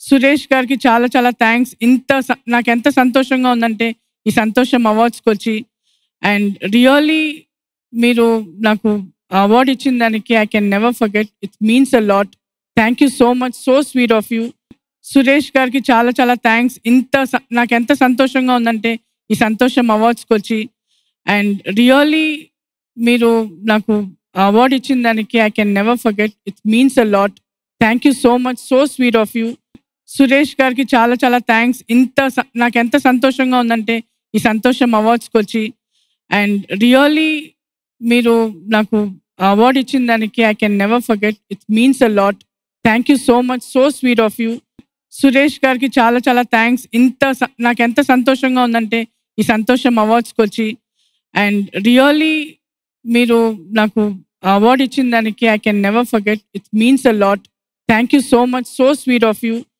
సురేష్ గారికి చాలా చాలా థ్యాంక్స్ ఇంత స- నాకు ఎంత సంతోషంగా ఉందంటే ఈ సంతోషం అవార్డ్స్కి వచ్చి అండ్ రియల్లీ మీరు నాకు అవార్డ్ ఇచ్చిన దానికి I can never forget it means a lot thank you so much so sweet of you Suresh గారికి చాలా చాలా థ్యాంక్స్ ఇంత స- నాకు ఎంత సంతోషంగా ఉందంటే ఈ సంతోషం అవార్డ్స్కి వచ్చి అండ్ రియల్లీ మీరు నాకు అవార్డ్ ఇచ్చిన దానికి I can never forget it means a lot thank you so much so sweet of you Suresh గారికి చాలా చాలా థ్యాంక్స్ ఇంత స- నాకు ఎంత సంతోషంగా ఉందంటే ఈ సంతోషం అవార్డ్స్కి వచ్చి అండ్ రియల్లీ మీరు నాకు అవార్డ్ ఇచ్చిన దానికి I can never forget it means a lot thank you so much so sweet of you Suresh గారికి చాలా చాలా థ్యాంక్స్ ఇంత స- నాకు ఎంత సంతోషంగా ఉందంటే ఈ సంతోషం అవార్డ్స్కి వచ్చి అండ్ రియల్లీ మీరు నాకు అవార్డ్ ఇచ్చిన దానికి I can never forget it means a lot thank you so much so sweet of you